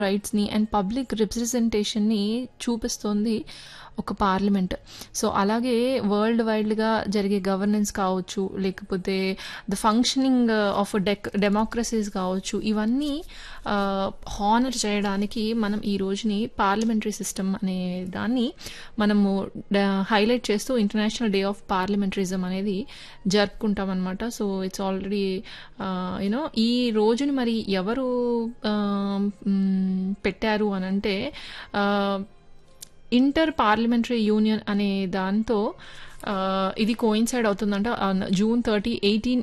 రైట్స్‌ని and public రిప్రజెంటేషన్‌ని చూపిస్తోంది ఒక parliament. So, అలాగే వరల్డ్ వైడ్‌గా జరిగే గవర్నెన్స్ కావచ్చు, లేకపోతే ద ఫంక్షనింగ్ ఆఫ్ డెక్ డెమోక్రసీస్ కావచ్చు, ఇవన్నీ ఆహ్, హానర్ చేయడానికి మనం ఈ రోజుని పార్లమెంటరీ సిస్టమ్ అనే దాన్ని మనము డ హైలైట్ చేస్తూ ఇంటర్నేషనల్ డే ఆఫ్ పార్లమెంటరిజం అనేది జరుపుకుంటామనమాట. So, it's already ah, you know ఈ రోజుని మరి ఎవరు ఆహ్, హ్మ్, పెట్టారు అనంటే ఆహ్, ఇంటర్ పార్లమెంటరీ యూనియన్ అనే దాంతో ఆహ్, ఇది కోయిన్సైడ్ అవుతుందంట ఆన్ జూన్ 30,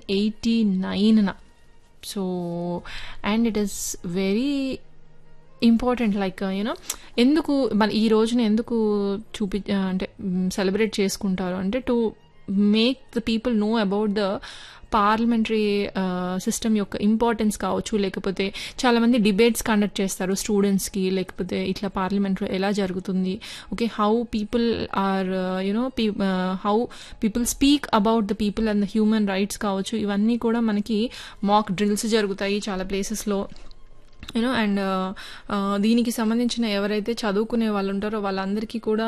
1889న. So, and it is very important like you know ఎందుకు మన ఈ రోజున ఎందుకు చూపి అంటే సెలబ్రేట్ చేసుకుంటారు అంటే to make the people know about the parliamentary system యొక్క ఇంపార్టెన్స్ కావచ్చు లేకపోతే చాలామంది డిబేట్స్ కండక్ట్ చేస్తారు స్టూడెంట్స్కి లేకపోతే ఇట్లా పార్లమెంట్ ఎలా జరుగుతుంది okay how people are you know పీ how people speak about the people and the human rights కావచ్చు ఇవన్నీ కూడా మనకి మాక్ డ్రిల్స్ జరుగుతాయి చాలా ప్లేసెస్లో యూనో అండ్ దీనికి సంబంధించిన ఎవరైతే చదువుకునే వాళ్ళు ఉంటారో వాళ్ళందరికీ కూడా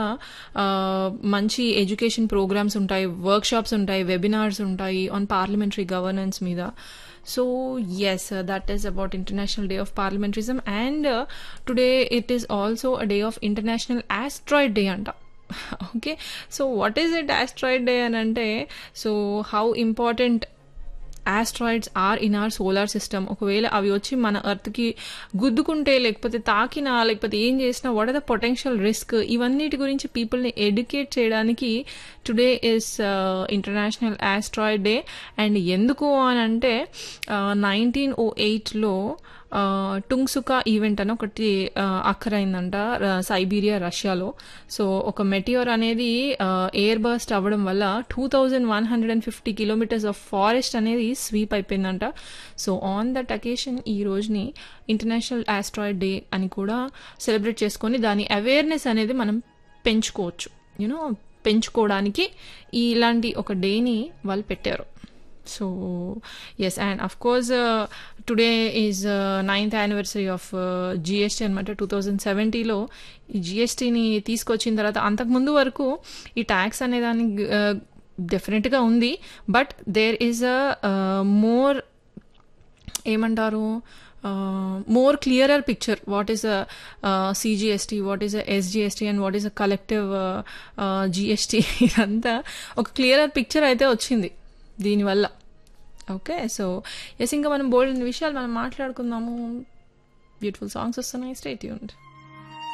మంచి ఎడ్యుకేషన్ ప్రోగ్రామ్స్ ఉంటాయి వర్క్ షాప్స్ ఉంటాయి వెబినార్స్ ఉంటాయి ఆన్ పార్లమెంటరీ గవర్నెన్స్ మీద so yes that is about international day of parliamentarism and today it is also a day of international asteroid day అంట okay so what is it asteroid day అని అంటే so how important asteroids are in our solar system ఒకవేళ అవి వచ్చి మన ఎర్త్కి గుద్దుకుంటే లేకపోతే తాకినా లేకపోతే ఏం చేసినా what are the potential risk ఇవన్నిటి గురించి పీపుల్ని ఎడ్యుకేట్ చేయడానికి today is international asteroid day and ఎందుకు అని అంటే నైన్టీన్ ఓ ఎయిట్లో టుంగ్సుకా ఈవెంట్ అని ఒకటి అక్కరైందంట సైబీరియా రష్యాలో సో ఒక మెటియోర్ అనేది ఎయిర్ బర్స్ట్ అవ్వడం వల్ల two thousand one hundred and fifty kilometres of forest అనేది స్వీప్ అయిపోయిందంట సో ఆన్ దట్ అకేషన్ ఈ రోజుని ఇంటర్నేషనల్ ఆస్ట్రాయిడ్ డే అని కూడా సెలబ్రేట్ చేసుకొని దాని అవేర్నెస్ అనేది మనం పెంచుకోవచ్చు యూనో పెంచుకోవడానికి ఇలాంటి ఒక డేని వాళ్ళు పెట్టారు so yes and of course today is ninth anniversary of GST అనమాట టూ థౌజండ్ సెవెంటీలో ఈ జిఎస్టీని తీసుకొచ్చిన తర్వాత అంతకుముందు వరకు ఈ ట్యాక్స్ అనే దాన్ని డెఫినెట్గా ఉంది but there is a more ఏమంటారు more clearer picture what is a CGST what is a SGST and what is a collective GST ఇదంతా ఒక క్లియరర్ పిక్చర్ అయితే వచ్చింది దీనివల్ల ఓకే సో ఎస్ ఇంకా మనం బోల్డ్ విషయాలు మనం మాట్లాడుకుందాము బ్యూటిఫుల్ సాంగ్స్ వస్తున్నాయి స్టేట్ యూన్డ్